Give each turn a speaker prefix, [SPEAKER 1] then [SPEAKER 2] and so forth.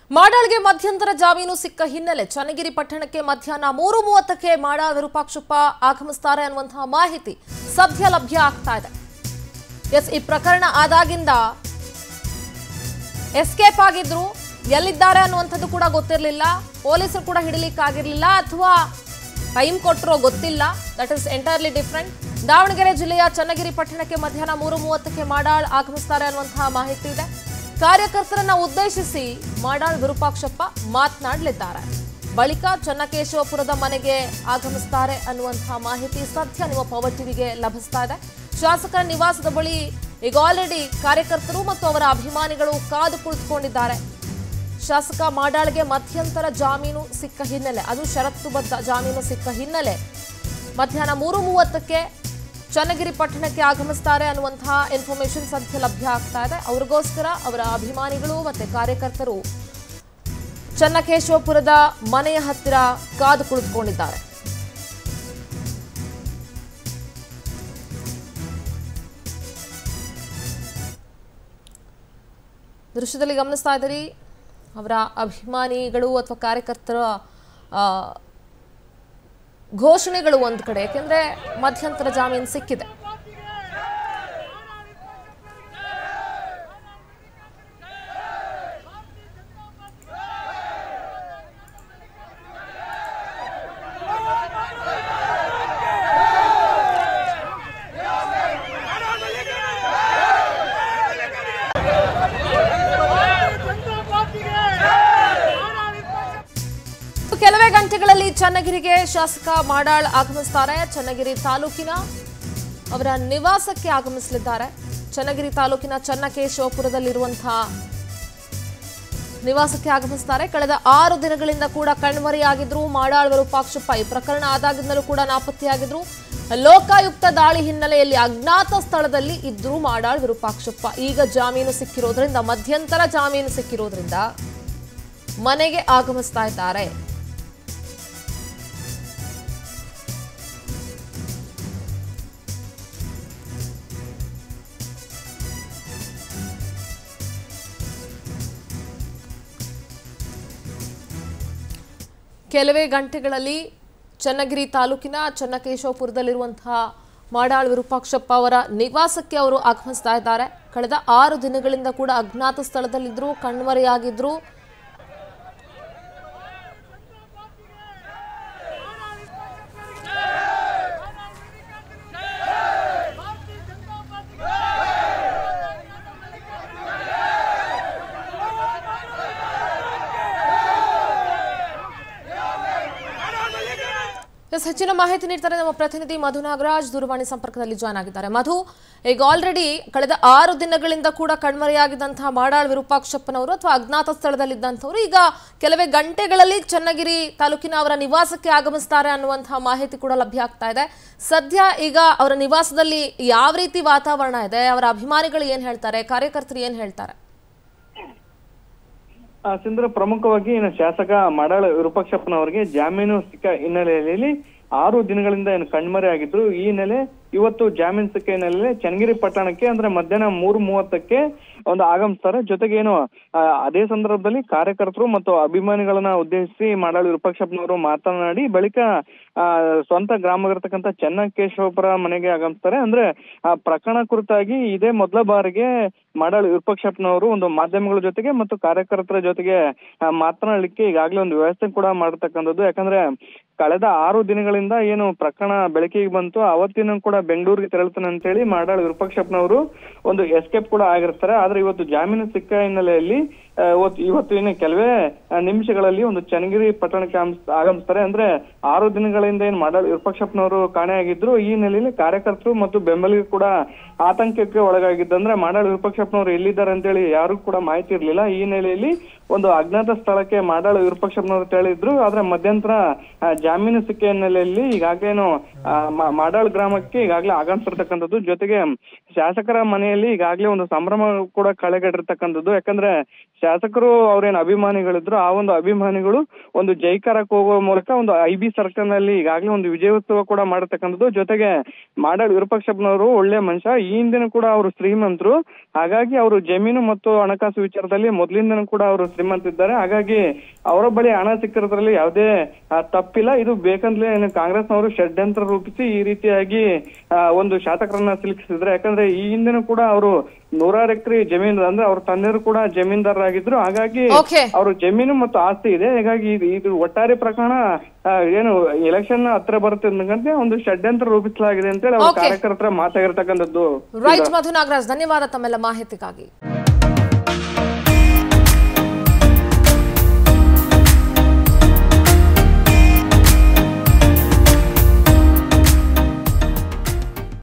[SPEAKER 1] ಮಾಡಾಳ್ಗೆ ಮಧ್ಯಂತರ ಜಾಮೀನು ಸಿಕ್ಕ ಹಿನ್ನೆಲೆ ಚನ್ನಗಿರಿ ಪಟ್ಟಣಕ್ಕೆ ಮಧ್ಯಾಹ್ನ ಮೂರು ಮೂವತ್ತಕ್ಕೆ ಮಾಡಾಳ್ ವಿರೂಪಾಕ್ಷಪ್ಪ ಆಗಮಿಸ್ತಾರೆ ಅನ್ನುವಂತಹ ಮಾಹಿತಿ ಸದ್ಯ ಲಭ್ಯ ಆಗ್ತಾ ಇದೆ ಎಸ್ ಈ ಪ್ರಕರಣ ಆದಾಗಿಂದ ಎಸ್ಕೇಪ್ ಆಗಿದ್ರು ಎಲ್ಲಿದ್ದಾರೆ ಅನ್ನುವಂಥದ್ದು ಕೂಡ ಗೊತ್ತಿರಲಿಲ್ಲ ಪೊಲೀಸರು ಕೂಡ ಹಿಡಿಲಿಕ್ಕಾಗಿರ್ಲಿಲ್ಲ ಅಥವಾ ಟೈಮ್ ಕೊಟ್ಟರೋ ಗೊತ್ತಿಲ್ಲ that is entirely different Davanagere ಜಿಲ್ಲೆಯ ಚನ್ನಗಿರಿ ಪಟ್ಟಣಕ್ಕೆ ಮಧ್ಯಾಹ್ನ ಮೂರು ಮೂವತ್ತಕ್ಕೆ ಮಾಡಾಳ್ ಆಗಮಿಸ್ತಾರೆ ಅನ್ನುವಂತಹ ಮಾಹಿತಿ ಇದೆ ಕಾರ್ಯಕರ್ತರನ್ನ ಉದ್ದೇಶಿಸಿ ಮಾಡಾಳ್ ವಿರೂಪಾಕ್ಷಪ್ಪ ಮಾತನಾಡಲಿದ್ದಾರೆ ಬಳಿಕ ಚನ್ನಕೇಶವಪುರದ ಮನೆಗೆ ಆಗಮಿಸ್ತಾರೆ ಅನ್ನುವಂತಹ ಮಾಹಿತಿ ಸದ್ಯ ನಿಮ್ಮ ಪವರ್ ಟಿವಿಗೆ ಲಭಿಸ್ತಾ ಇದೆ ಶಾಸಕರ ನಿವಾಸದ ಬಳಿ ಈಗ ಆಲ್ರೆಡಿ ಕಾರ್ಯಕರ್ತರು ಮತ್ತು ಅವರ ಅಭಿಮಾನಿಗಳು ಕಾದು ಕುಳಿತುಕೊಂಡಿದ್ದಾರೆ ಶಾಸಕ ಮಾಡಾಳ್ಗೆ ಮಧ್ಯಂತರ ಜಾಮೀನು ಸಿಕ್ಕ ಹಿನ್ನೆಲೆ ಅದು ಷರತ್ತುಬದ್ಧ ಜಾಮೀನು ಸಿಕ್ಕ ಹಿನ್ನೆಲೆ ಮಧ್ಯಾಹ್ನ ಮೂರು ಮೂವತ್ತಕ್ಕೆ ಚನ್ನಗಿರಿ ಪಟ್ಟಣಕ್ಕೆ ಆಗಮಿಸ್ತಾರೆ ಅನ್ನುವಂತಹ ಇನ್ಫಾರ್ಮೇಶನ್ ಸದ್ಯ ಲಭ್ಯ ಆಗ್ತಾ ಇದೆ ಅವ್ರಿಗೋಸ್ಕರ ಅವರ ಅಭಿಮಾನಿಗಳು ಮತ್ತೆ ಕಾರ್ಯಕರ್ತರು ಚನ್ನಕೇಶವಪುರದ ಮನೆಯ ಹತ್ತಿರ ಕಾದು ಕುಳಿತುಕೊಂಡಿದ್ದಾರೆ ದೃಶ್ಯದಲ್ಲಿ ಗಮನಿಸ್ತಾ ಇದ್ದೀರಿ ಅವರ ಅಭಿಮಾನಿಗಳು ಅಥವಾ ಕಾರ್ಯಕರ್ತರ ಆ, ಘೋಷಣೆಗಳು ಒಂದು ಕಡೆ ಯಾಕೆಂದ್ರೆ ಮಧ್ಯಂತರ ಜಾಮೀನು ಸಿಕ್ಕಿದೆ ಕೆಲವೇ ಗಂಟೆಗಳಲ್ಲಿ ಚನ್ನಗಿರಿಗೆ ಶಾಸಕ ಮಾಡಾಳ್ ಆಗಮಿಸ್ತಾರೆ ಚನ್ನಗಿರಿ ತಾಲೂಕಿನ ಅವರ ನಿವಾಸಕ್ಕೆ ಆಗಮಿಸಲಿದ್ದಾರೆ ಚನ್ನಗಿರಿ ತಾಲೂಕಿನ ಚನ್ನಕೇಶವಪುರದಲ್ಲಿರುವಂತಹ ನಿವಾಸಕ್ಕೆ ಆಗಮಿಸ್ತಾರೆ ಕಳೆದ ಆರು ದಿನಗಳಿಂದ ಕೂಡ ಕಣ್ಮರೆಯಾಗಿದ್ರು ಮಾಡಾಳ್ ವಿರೂಪಾಕ್ಷಪ್ಪ ಈ ಪ್ರಕರಣ ಆದಾಗಿಂದಲೂ ಕೂಡ ನಾಪತ್ತೆಯಾಗಿದ್ರು ಲೋಕಾಯುಕ್ತ ದಾಳಿ ಹಿನ್ನೆಲೆಯಲ್ಲಿ ಅಜ್ಞಾತ ಸ್ಥಳದಲ್ಲಿ ಇದ್ರು ಮಾಡಾಳ್ ವಿರೂಪಾಕ್ಷಪ್ಪ ಈಗ ಜಾಮೀನು ಸಿಕ್ಕಿರೋದ್ರಿಂದ ಮಧ್ಯಂತರ ಜಾಮೀನು ಸಿಕ್ಕಿರೋದ್ರಿಂದ ಮನೆಗೆ ಆಗಮಿಸ್ತಾ ಇದ್ದಾರೆ ಕೆಲವೇ ಗಂಟೆಗಳಲ್ಲಿ ಚನ್ನಗಿರಿ ತಾಲೂಕಿನ ಚನ್ನಕೇಶವಪುರದಲ್ಲಿರುವಂತಹ ಮಾಡಾಳ್ ವಿರೂಪಾಕ್ಷಪ್ಪ ಅವರ ನಿವಾಸಕ್ಕೆ ಅವರು ಆಗಮಿಸ್ತಾ ಇದ್ದಾರೆ ಕಳೆದ ಆರು ದಿನಗಳಿಂದ ಕೂಡ ಅಜ್ಞಾತ ಸ್ಥಳದಲ್ಲಿದ್ದರು ಕಣ್ಮರೆಯಾಗಿದ್ರು ಎಸ್ ಹೆಚ್ಚಿನ ಮಾಹಿತಿ ನೀಡ್ತಾರೆ ನಮ್ಮ ಪ್ರತಿನಿಧಿ ಮಧು ನಾಗರಾಜ್ ದೂರವಾಣಿ ಸಂಪರ್ಕದಲ್ಲಿ ಜಾಯ್ನ್ ಆಗಿದ್ದಾರೆ ಮಧು ಈಗ ಆಲ್ರೆಡಿ ಕಳೆದ ಆರು ದಿನಗಳಿಂದ ಕೂಡ ಕಣ್ಮರೆಯಾಗಿದ್ದಂತಹ ಮಾಡಾಳ್ ವಿರೂಪಾಕ್ಷಪ್ಪನವರು ಅಥವಾ ಅಜ್ಞಾತ ಸ್ಥಳದಲ್ಲಿದ್ದಂಥವ್ರು ಈಗ ಕೆಲವೇ ಗಂಟೆಗಳಲ್ಲಿ ಚನ್ನಗಿರಿ ತಾಲೂಕಿನ ಅವರ ನಿವಾಸಕ್ಕೆ ಆಗಮಿಸ್ತಾರೆ ಅನ್ನುವಂತಹ ಮಾಹಿತಿ ಕೂಡ ಲಭ್ಯ ಆಗ್ತಾ ಇದೆ ಸದ್ಯ ಈಗ ಅವರ ನಿವಾಸದಲ್ಲಿ ಯಾವ ರೀತಿ ವಾತಾವರಣ ಇದೆ ಅವರ ಅಭಿಮಾನಿಗಳು ಏನ್ ಹೇಳ್ತಾರೆ ಕಾರ್ಯಕರ್ತರು ಏನ್ ಹೇಳ್ತಾರೆ
[SPEAKER 2] ಆ, ಸಿಂಧೂರ ಪ್ರಮುಖವಾಗಿ ಏನು ಶಾಸಕ ಮಾಡಾಳ ವಿರೂಪಾಕ್ಷಪ್ಪನವರಿಗೆ ಜಾಮೀನು ಸಿಕ್ಕ ಹಿನ್ನೆಲೆಯಲ್ಲಿ ಆರು ದಿನಗಳಿಂದ ಏನು ಕಣ್ಮರೆ ಆಗಿದ್ರು ಈ ಹಿನ್ನೆಲೆ ಇವತ್ತು ಜಾಮೀನು ಸಿಕ್ಕ ಹಿನ್ನೆಲೆಯಲ್ಲಿ ಚನ್ನಗಿರಿ ಪಟ್ಟಣಕ್ಕೆ ಅಂದ್ರೆ ಮಧ್ಯಾಹ್ನ ಮೂರು ಮೂವತ್ತಕ್ಕೆ ಒಂದು ಆಗಮಿಸ್ತಾರೆ ಜೊತೆಗೆ ಏನು ಆ, ಅದೇ ಸಂದರ್ಭದಲ್ಲಿ ಕಾರ್ಯಕರ್ತರು ಮತ್ತು ಅಭಿಮಾನಿಗಳನ್ನ ಉದ್ದೇಶಿಸಿ ಮಾಡಾಳ ವಿರೂಪಾಕ್ಷಪ್ಪನವರು ಮಾತನಾಡಿ ಬಳಿಕ ಆ, ಸ್ವಂತ ಗ್ರಾಮವಾಗಿರ್ತಕ್ಕಂಥ ಚನ್ನಕೇಶವಪುರ ಮನೆಗೆ ಆಗಮಿಸ್ತಾರೆ ಅಂದ್ರೆ ಆ ಪ್ರಕರಣ ಕುರಿತಾಗಿ ಇದೇ ಮೊದಲ ಬಾರಿಗೆ ಮಾಡಾಳ್ ವಿರೂಪಾಕ್ಷಪ್ಪನವರು ಒಂದು ಮಾಧ್ಯಮಗಳ ಜೊತೆಗೆ ಮತ್ತು ಕಾರ್ಯಕರ್ತರ ಜೊತೆಗೆ ಆ, ಮಾತನಾಡಲಿಕ್ಕೆ ಈಗಾಗಲೇ ಒಂದು ವ್ಯವಸ್ಥೆ ಕೂಡ ಮಾಡಿರ್ತಕ್ಕಂಥದ್ದು ಯಾಕಂದ್ರೆ ಕಳೆದ ಆರು ದಿನಗಳಿಂದ ಏನು ಪ್ರಕರಣ ಬೆಳಕಿಗೆ ಬಂತು ಅವತ್ತಿನ ಕೂಡ ಬೆಂಗಳೂರಿಗೆ ತೆರಳ್ತಾನೆ ಅಂತೇಳಿ ಮಾಡಾಳ್ ವಿರೂಪಾಕ್ಷಪ್ಪನವರು ಒಂದು ಎಸ್ಕೇಪ್ ಕೂಡ ಆಗಿರ್ತಾರೆ ಆದ್ರೆ ಇವತ್ತು ಜಾಮೀನು ಸಿಕ್ಕ ಹಿನ್ನೆಲೆಯಲ್ಲಿ ಆ, ಇವತ್ತು ಇವತ್ತು ಇನ್ನು ಕೆಲವೇ ಆ, ನಿಮಿಷಗಳಲ್ಲಿ ಒಂದು ಚನ್ನಗಿರಿ ಪಟ್ಟಣಕ್ಕೆ ಆಗಮಿಸ್- ಆಗಮಿಸ್ತಾರೆ ಅಂದ್ರೆ ಆರು ದಿನಗಳಿಂದ ಏನ್ ಮಾಡಾಳ್ ವಿರೂಪಾಕ್ಷಪ್ಪನವರು ಕಾಣೆಯಾಗಿದ್ರು ಈ ಹಿನ್ನೆಲೆಯಲ್ಲಿ ಕಾರ್ಯಕರ್ತರು ಮತ್ತು ಬೆಂಬಲಿಗರು ಕೂಡ ಆತಂಕಕ್ಕೆ ಒಳಗಾಗಿದ್ದು ಅಂದ್ರೆ ಮಾಡಾಳ್ ವಿರೂಪಾಕ್ಷಪ್ಪನವರು ಎಲ್ಲಿದ್ದಾರೆ ಅಂತೇಳಿ ಯಾರು ಕೂಡ ಮಾಹಿತಿ ಇರ್ಲಿಲ್ಲ ಈ ಹಿನ್ನೆಲೆಯಲ್ಲಿ ಒಂದು ಅಜ್ಞಾತ ಸ್ಥಳಕ್ಕೆ ಮಾಡಾಳ್ ವಿರೂಪಾಕ್ಷಪ್ಪನವರು ತೆರಳಿದ್ರು ಆದ್ರೆ ಮಧ್ಯಂತರ ಆ, ಜಾಮೀನು ಸಿಕ್ಕ ಹಿನ್ನೆಲೆಯಲ್ಲಿ ಈಗಾಗಲೇನು ಆ, ಮ- ಮಾಡಾಳ್ ಗ್ರಾಮಕ್ಕೆ ಈಗಾಗಲೇ ಆಗಮಿಸಿರ್ತಕ್ಕಂಥದ್ದು ಜೊತೆಗೆ ಶಾಸಕರ ಮನೆಯಲ್ಲಿ ಈಗಾಗಲೇ ಒಂದು ಸಂಭ್ರಮ ಕೂಡ ಕಳೆಗಟ್ಟಿರ್ತಕ್ಕಂಥದ್ದು ಯಾಕಂದ್ರೆ ಶಾ ಶಾಸಕರು ಅವ್ರೇನ್ ಅಭಿಮಾನಿಗಳಿದ್ರು ಆ ಒಂದು ಅಭಿಮಾನಿಗಳು ಒಂದು ಜೈಕಾರಕ್ಕೆ ಹೋಗುವ ಮೂಲಕ ಒಂದು ಐ ಬಿ ಸರ್ಕಲ್ ನಲ್ಲಿ ಈಗಾಗಲೇ ಒಂದು ವಿಜಯೋತ್ಸವ ಕೂಡ ಮಾಡತಕ್ಕಂಥದ್ದು ಜೊತೆಗೆ ಮಾಡಾಳ್ ವಿರೂಪಾಕ್ಷಪ್ಪನವರು ಒಳ್ಳೆ ಮನುಷ್ಯ ಈ ಹಿಂದೆನೂ ಕೂಡ ಅವರು ಶ್ರೀಮಂತರು ಹಾಗಾಗಿ ಅವರು ಜಮೀನು ಮತ್ತು ಹಣಕಾಸು ವಿಚಾರದಲ್ಲಿ ಮೊದಲಿಂದನೂ ಕೂಡ ಅವರು ಶ್ರೀಮಂತಿದ್ದಾರೆ ಹಾಗಾಗಿ ಅವರ ಬಳಿ ಹಣ ಸಿಕ್ಕಿರೋದ್ರಲ್ಲಿ ಯಾವುದೇ ಆ, ತಪ್ಪಿಲ್ಲ ಇದು ಬೇಕಂದ್ಲೇ ಏನು ಕಾಂಗ್ರೆಸ್ನವರು ಷಡ್ಯಂತ್ರ ರೂಪಿಸಿ ಈ ರೀತಿಯಾಗಿ ಆ, ಒಂದು ಶಾಸಕರನ್ನ ಸಿಲುಕಿಸಿದ್ರೆ ಯಾಕಂದ್ರೆ ಈ ಹಿಂದೆನೂ ಕೂಡ ಅವರು ನೂರಾರು ಎಕರೆ ಜಮೀನು ಅಂದ್ರೆ ಅವ್ರ ತಂದೆಯರು ಕೂಡ ಜಮೀನ್ದಾರರಾಗಿದ್ರು ಹಾಗಾಗಿ
[SPEAKER 1] Okay.
[SPEAKER 2] ಅವರು ಜಮೀನು ಮತ್ತು ಆಸ್ತಿ ಇದೆ ಹೀಗಾಗಿ ಇದು- ಇದು ಒಟ್ಟಾರೆ ಪ್ರಕರಣ ಆ, ಏನು ಎಲೆಕ್ಷನ್ ಹತ್ರ ಬರುತ್ತೆ ಅನ್ನೋಂತೆ ಒಂದು ಷಡ್ಯಂತ್ರ ರೂಪಿಸಲಾಗಿದೆ ಅಂತೇಳಿ ಅವ್ರ
[SPEAKER 1] Okay.
[SPEAKER 2] ಕಾರ್ಯಕರ್ತರ ಮಾತಾಗಿರ್ತಕ್ಕಂಥದ್ದು
[SPEAKER 1] ರೈಟ್ ಮಧು ನಾಗರಾಜ್ ಧನ್ಯವಾದ ತಮ್ಮೆಲ್ಲ ಮಾಹಿತಿಗಾಗಿ